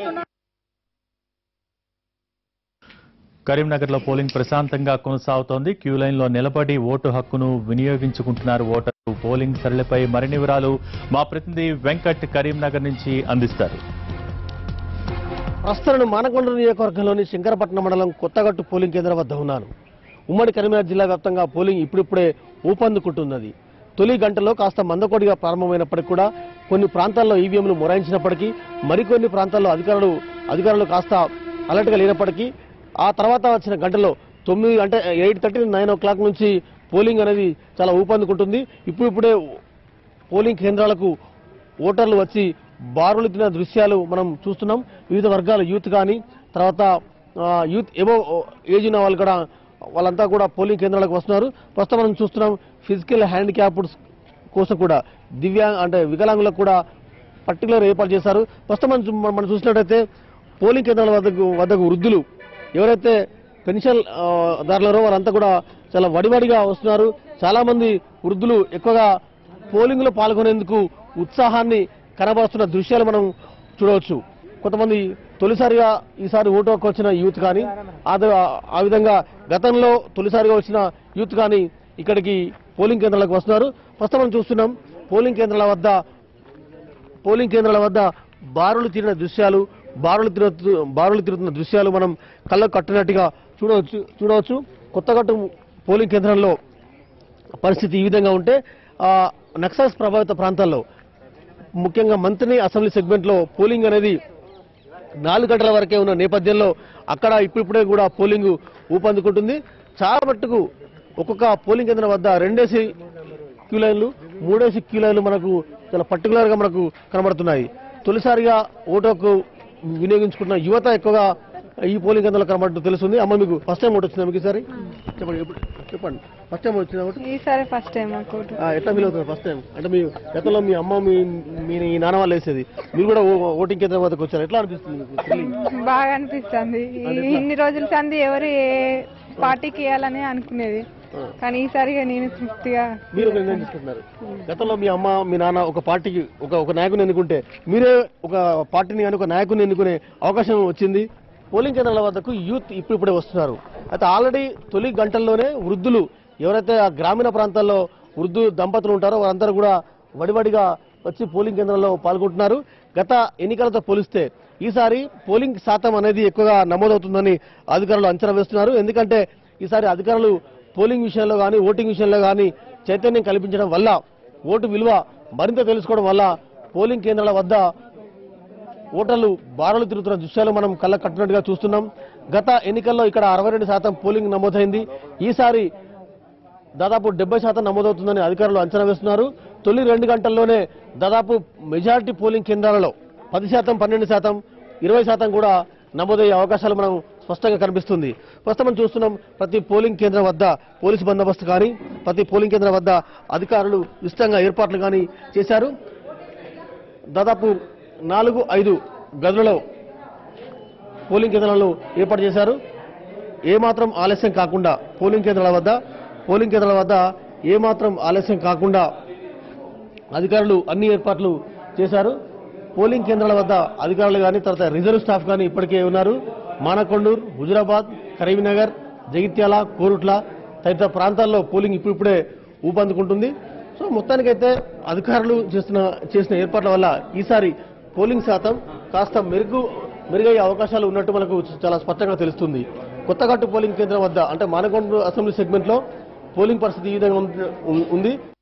కరీంనగర్లో పోలింగ్ ప్రశాంతంగా కొనసాగుతోంది క్యూ లైన్లో నిలబడి ఓటు హక్కును వినియోగించుకుంటున్నారు ఓటర్లు పోలింగ్ సరళిపై మరిన్ని వివరాలు మా ప్రతినిధి వెంకట్ కరీంనగర్ నుంచి అందిస్తారు ప్రస్తుతం మానకొండ నియోజకవర్గంలోని శంకరపట్నం మండలం కొత్తగట్టు పోలింగ్ కేంద్రం వద్ద ఉన్నాను ఉమ్మడి కరీంనగర్ జిల్లా వ్యాప్తంగా పోలింగ్ ఇప్పుడిప్పుడే ఊపందుకుంటున్నది తొలి గంటలో కాస్త మందకొడిగా ప్రారంభమైనప్పటికీ కూడా కొన్ని ప్రాంతాల్లో ఈవీఎంలు మొరాయించినప్పటికీ మరికొన్ని ప్రాంతాల్లో అధికారులు అధికారులు కాస్త అలర్ట్గా లేనప్పటికీ ఆ తర్వాత వచ్చిన గంటలో తొమ్మిది అంటే eight thirty nine o'clock నుంచి పోలింగ్ అనేది చాలా ఊపందుకుంటుంది ఇప్పుడిప్పుడే పోలింగ్ కేంద్రాలకు ఓటర్లు వచ్చి బారులు తిన్న దృశ్యాలు మనం చూస్తున్నాం వివిధ వర్గాల యూత్ కానీ తర్వాత ఆ, యూత్ ఏవో ఏజ్ ఉన్న వాళ్ళు కూడా వాళ్ళంతా కూడా పోలింగ్ కేంద్రాలకు వస్తున్నారు ప్రస్తుతం మనం చూస్తున్నాం ఫిజికల్ హ్యాండిక్యాప్డ్ కోసం కూడా దివ్యాంగ అంటే వికలాంగులకు కూడా పర్టికులర్ ఏర్పాటు చేశారు ప్రస్తుతం మనం చూ- మనం చూసినట్టయితే పోలింగ్ కేంద్రాల వద్దకు వద్దకు వృద్ధులు ఎవరైతే పెన్షన్ ఆ, దారులారో వాళ్ళంతా కూడా చాలా వడివడిగా వస్తున్నారు చాలా మంది వృద్ధులు ఎక్కువగా పోలింగ్ లో పాల్గొనేందుకు ఉత్సాహాన్ని కనబరుస్తున్న దృశ్యాలు మనం చూడవచ్చు కొంతమంది తొలిసారిగా ఈసారి ఓటు హక్కు వచ్చిన యూత్ కానీ అదే ఆ విధంగా గతంలో తొలిసారిగా వచ్చిన యూత్ కానీ ఇక్కడికి పోలింగ్ కేంద్రాలకు వస్తున్నారు ప్రస్తుతం మనం చూస్తున్నాం పోలింగ్ కేంద్రాల వద్ద పోలింగ్ కేంద్రాల వద్ద బారులు తీరిన దృశ్యాలు బారులు తిరుగు బారులు తిరుగుతున్న దృశ్యాలు మనం కళ్ళకు కట్టినట్టుగా చూడవచ్చు చూడవచ్చు కొత్తగట్టు పోలింగ్ కేంద్రంలో పరిస్థితి ఈ విధంగా ఉంటే ఆ, నక్సల్స్ ప్రభావిత ప్రాంతాల్లో ముఖ్యంగా మంత్రి అసెంబ్లీ సెగ్మెంట్లో పోలింగ్ అనేది నాలుగు గంటల వరకే ఉన్న నేపథ్యంలో అక్కడ ఇప్పుడిప్పుడే కూడా పోలింగ్ ఊపందుకుంటుంది చాలా మట్టుకు ఒక్కొక్క పోలింగ్ కేంద్రం వద్ద రెండేసి క్యూ లైన్లు మూడేసి క్యూ లైన్లు మనకు చాలా పర్టికులర్ గా మనకు కనబడుతున్నాయి తొలిసారిగా ఓటు హక్కు వినియోగించుకున్న యువత ఎక్కువగా ఈ పోలింగ్ కేంద్రంలో కనబడుతూ తెలుస్తుంది అమ్మ మీకు ఫస్ట్ టైం ఓటు వచ్చిందా మీకు ఈసారి చెప్పండి ఎప్పుడు- చెప్పండి ఫస్ట్ టైం వచ్చిందా ఓటు ఈసారి ఫస్ట్ టైం మాకు ఓటు. ఆ, ఎట్లా ఫీల్ అవుతుంది ఫస్ట్ టైం అంటే మీ గతంలో మీ అమ్మ మీ మీ ఈ నాన్న వాళ్ళు వేసేది మీరు కూడా ఓ- ఓటింగ్ కేంద్రం వద్దకు వచ్చారు ఎట్లా అనిపిస్తుంది మీకు ఫీలింగ్ బాగా అనిపిస్తుంది ఈ- ఇన్ని రోజుల సంది ఎవరు ఏ పార్టీకి వేయాలని అనుకునేది కానీ ఈసారి ఇక నేను తృప్తిగా మీరు ఒక నిర్ణయం తీసుకుంటున్నారు గతంలో మీ అమ్మ మీ నాన్న ఒక పార్టీకి ఒక ఒక నాయకుని ఎన్నుకుంటే మీరే ఒక పార్టీని కానీ ఒక నాయకుని ఎన్నుకునే అవకాశం వచ్చింది పోలింగ్ కేంద్రాల వద్దకు యూత్ ఇప్పుడిప్పుడే వస్తున్నారు అయితే ఆల్రెడీ తొలి గంటల్లోనే వృద్ధులు ఎవరైతే ఆ గ్రామీణ ప్రాంతాల్లో వృద్ధు దంపతులు ఉంటారో వారందరూ కూడా వడివడిగా వచ్చి పోలింగ్ కేంద్రాల్లో పాల్గొంటున్నారు గత ఎన్నికలతో పోలిస్తే ఈసారి పోలింగ్ శాతం అనేది ఎక్కువగా నమోదవుతుందని అధికారులు అంచనా వేస్తున్నారు ఎందుకంటే ఈసారి అధికారులు పోలింగ్ విషయంలో కానీ ఓటింగ్ విషయంలో కానీ చైతన్యం కల్పించడం వల్ల ఓటు విలువ మరింత తెలుసుకోవడం వల్ల పోలింగ్ కేంద్రాల వద్ద ఓటర్లు బారులు తిరుగుతున్న దృశ్యాలు మనం కళ్ళ కట్టినట్టుగా చూస్తున్నాం గత ఎన్నికల్లో ఇక్కడ అరవై రెండు శాతం పోలింగ్ నమోదైంది ఈసారి దాదాపు డెబ్బై శాతం నమోదవుతుందని అధికారులు అంచనా వేస్తున్నారు తొలి రెండు గంటల్లోనే దాదాపు మెజారిటీ పోలింగ్ కేంద్రాలలో పది శాతం పన్నెండు శాతం ఇరవై శాతం కూడా నమోదయ్యే అవకాశాలు మనం స్పష్టంగా కనిపిస్తుంది ప్రస్తుతం మనం చూస్తున్నాం ప్రతి పోలింగ్ కేంద్రం వద్ద పోలీసు బందోబస్తు కానీ ప్రతి పోలింగ్ కేంద్రం వద్ద అధికారులు విస్తృతంగా ఏర్పాట్లు కానీ చేశారు దాదాపు నాలుగు ఐదు గదులలో పోలింగ్ కేంద్రాలను ఏర్పాటు చేశారు ఏమాత్రం ఆలస్యం కాకుండా పోలింగ్ కేంద్రాల వద్ద పోలింగ్ కేంద్రాల వద్ద ఏమాత్రం ఆలస్యం కాకుండా అధికారులు అన్ని ఏర్పాట్లు చేశారు పోలింగ్ కేంద్రాల వద్ద అధికారులు కానీ తర్వాత రిజర్వ్ స్టాఫ్ కానీ ఇప్పటికే ఉన్నారు మానకొండూరు హుజురాబాద్ కరీంనగర్ జగిత్యాల కోరుట్ల తదితర ప్రాంతాల్లో పోలింగ్ ఇప్పుడిప్పుడే ఊపందుకుంటుంది సో మొత్తానికైతే అధికారులు చేస్తున్న చేసిన ఏర్పాట్ల వల్ల ఈసారి పోలింగ్ శాతం కాస్త మెరుగు మెరుగయ్యే అవకాశాలు ఉన్నట్టు మనకు చాలా స్పష్టంగా తెలుస్తుంది కొత్తగట్టు పోలింగ్ కేంద్రం వద్ద అంటే మానకొండ అసెంబ్లీ సెగ్మెంట్లో పోలింగ్ పరిస్థితి ఈ విధంగా ఉంది- ఉంది